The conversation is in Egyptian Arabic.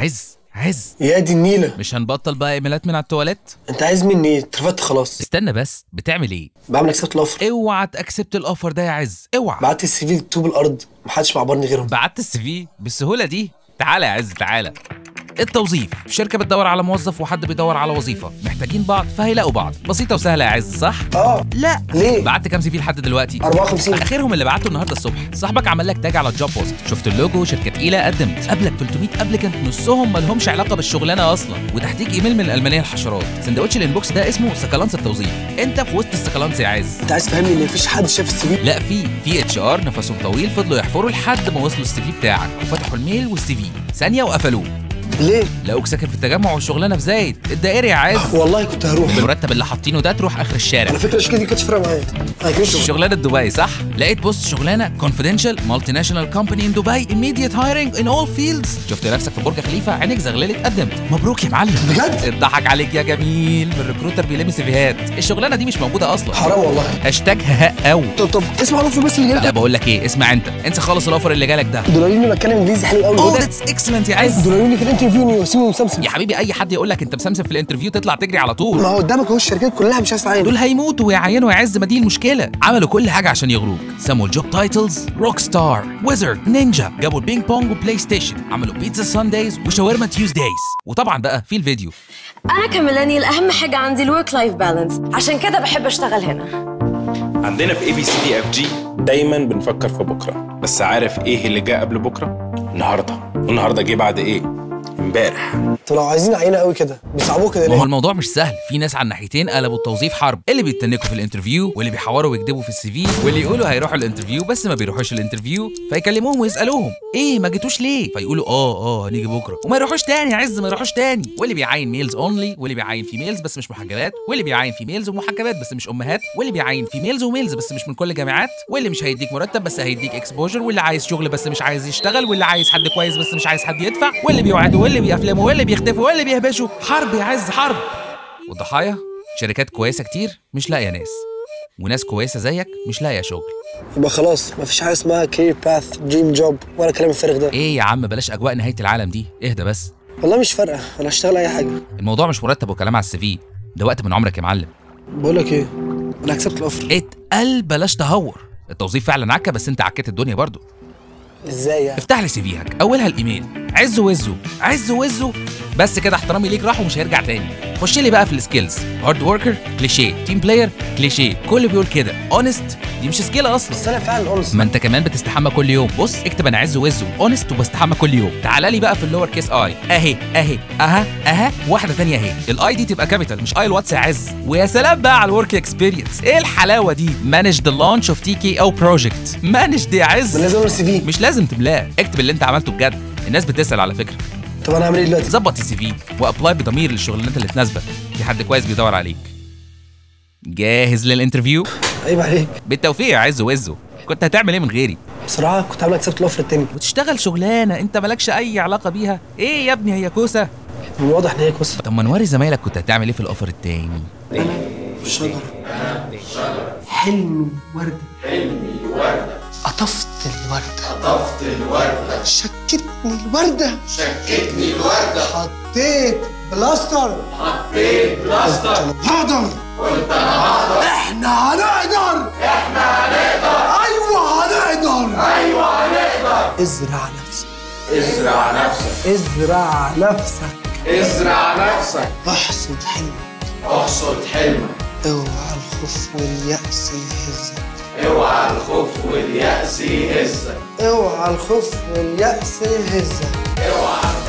عز عز يا دي النيله مش هنبطل بقى ايميلات من على التواليت انت عايز مني ايه اترفدت خلاص استنى بس بتعمل ايه بعمل اكسبت الاوفر اوعى تاكسبت الاوفر ده يا عز اوعى بعت السي في لطوب الارض محدش معبرني غيرهم بعت السي في بالسهوله دي تعالى يا عز تعالى التوظيف شركه بتدور على موظف وحد بيدور على وظيفه محتاجين بعض فهيلاقوا بعض بسيطه وسهله يا عز صح اه لا ليه بعت كام سي في لحد دلوقتي 54 اخرهم اللي بعته النهارده الصبح صاحبك عمل لك تاج على الجوب بوست شفت اللوجو شركه تقيله قدمت قبلك 300 ابليكانت نصهم ما لهمش علاقه بالشغلانه اصلا وتحتيك ايميل من الالمانيه الحشرات سندوتش الانبوكس ده اسمه سكالانس التوظيف انت في وسط السكالانس يا عز انت عايز تفهمني ان مفيش حد شاف السي في لا في في اتش ار نفسهم طويل فضلوا يحفروا لحد ما وصلوا السي في بتاعك وفتحوا الميل والسي في ثانيه وقفلوه ليه لقوك ساكن في التجمع والشغلانه في زايد الدائري يا عز والله كنت هروح المرتب اللي حاطينه ده تروح اخر الشارع على فكره الشركه دي كانتش فارقه معايا انا كنت شغلانه دبي صح؟ لقيت بوست شغلانه confidential multinational company in Dubai immediate hiring in all fields شفت نفسك في برج خليفه عينيك زغللت قدمت مبروك يا معلم بجد اتضحك عليك يا جميل من الريكروتر بيلم سيفيهات الشغلانه دي مش موجوده اصلا حرام والله هاشتاج هاء او طب طب اسمع الاوفر بس اللي لا جالك بقول لك ايه اسمع انت انسى خالص الاوفر اللي جالك ده دولاريني بتكلم انجليزي حلو قوي اوه ذاتس اكسلنت يا عز دولاريني في الانترفيو اني وسيم ومسمسم يا حبيبي اي حد يقول لك انت مسمسم في الانترفيو تطلع تجري على طول ما هو قدامك اهو الشركات كلها مش عايز تعين دول هيموتوا ويعينوا يعز ما دي المشكله عملوا كل حاجه عشان يغروك سموا الجوب تايتلز روك ستار ويزرد نينجا جابوا البينج بونج وبلاي ستيشن عملوا بيتزا ساندايز وشاورما تيوزدايز وطبعا بقى في الفيديو أنا كميلانيال أهم حاجة عندي الورك لايف بالانس عشان كده بحب أشتغل هنا عندنا في اي بي سي دي اف جي دايما بنفكر في بكره بس عارف ايه اللي جه قبل بكره النهارده والنهارده جه بعد ايه امبارح انتوا لو عايزين عينه قوي كده بيصعبوه كده ما هو ليه الموضوع مش سهل في ناس على الناحيتين قلبوا التوظيف حرب اللي بيتنكوا في الانترفيو واللي بيحوروا ويكذبوا في السي في واللي يقولوا هيروحوا الانترفيو بس ما بيروحوش الانترفيو فيكلموهم ويسالوهم ايه ما جيتوش ليه فيقولوا اه اه هنيجي بكره وما يروحوش تاني يا عز ما يروحوش تاني واللي بيعين ميلز اونلي واللي بيعين فيميلز بس مش محجبات واللي بيعين فيميلز ومحجبات بس مش امهات واللي بيعين فيميلز وميلز بس مش من كل الجامعات واللي مش هيديك مرتب بس هيديك اكسبوجر واللي عايز شغل بس مش عايز يشتغل واللي عايز حد كويس بس مش عايز حد يدفع واللي بيوعدوا واللي بيفلموا واللي بيختفوا واللي بيهبشوا حرب يا عز حرب والضحايا شركات كويسه كتير مش لاقيه ناس وناس كويسه زيك مش لاقيه شغل يبقى خلاص مفيش حاجه اسمها كارير باث دريم جوب ولا كلام الفارغ ده ايه يا عم بلاش اجواء نهايه العالم دي اهدى بس والله مش فارقه انا هشتغل اي حاجه الموضوع مش مرتب وكلام على السي في ده وقت من عمرك يا معلم بقول لك ايه انا هكسبت الاوفر اتقل بلاش تهور التوظيف فعلا عكه بس انت عكيت الدنيا برضو ازاي يعني افتح لي سي فيهك اولها الايميل عز وزه عز وزه بس كده احترامي ليك راح ومش هيرجع تاني خش لي بقى في السكيلز هارد وركر كليشيه تيم بلاير كليشيه كل بيقول كده اونست دي مش سكيله اصلا بس انا فعلا اونست ما انت كمان بتستحمى كل يوم بص اكتب انا عز وزه اونست وبستحمى كل يوم تعالى لي بقى في اللور كيس اي اهي اهي اها اها واحده تانية اهي الاي دي تبقى كابيتال مش اي الواتس يا عز ويا سلام بقى على الورك اكسبيرينس ايه الحلاوه دي مانج ذا لانش اوف تي كي او بروجكت مانج دي يا عز ما لازم اعمل سي في مش لازم تملاه اكتب اللي انت عملته بجد الناس بتسال على فكره طب انا هعمل ايه دلوقتي ظبط السي في وابلاي بضمير للشغلانات اللي تناسبك في حد كويس بيدور عليك جاهز للانترفيو عيب عليك بالتوفيق يا عز وزه كنت هتعمل ايه من غيري بصراحه كنت عامل اكسبت الاوفر التاني وتشتغل شغلانه انت مالكش اي علاقه بيها ايه يا ابني هي كوسه من الواضح ان هي كوسه طب ما نوري زمايلك كنت هتعمل ايه في الاوفر التاني شجره حلمي ورده حلمي ورده قطفت الورده قطفت الورده شكتني الورده شكتني الورده حطيت بلاستر حطيت بلاستر هقدر قلت انا هقدر احنا هنقدر احنا هنقدر ايوه هنقدر ايوه هنقدر ازرع نفسك ازرع نفسك ازرع نفسك ازرع نفسك احصد حلمك احصد حلمك اوعى الخوف واليأس يهزك اوعى الخوف واليأس يهزك اوعى الخوف واليأس يهزك اوعى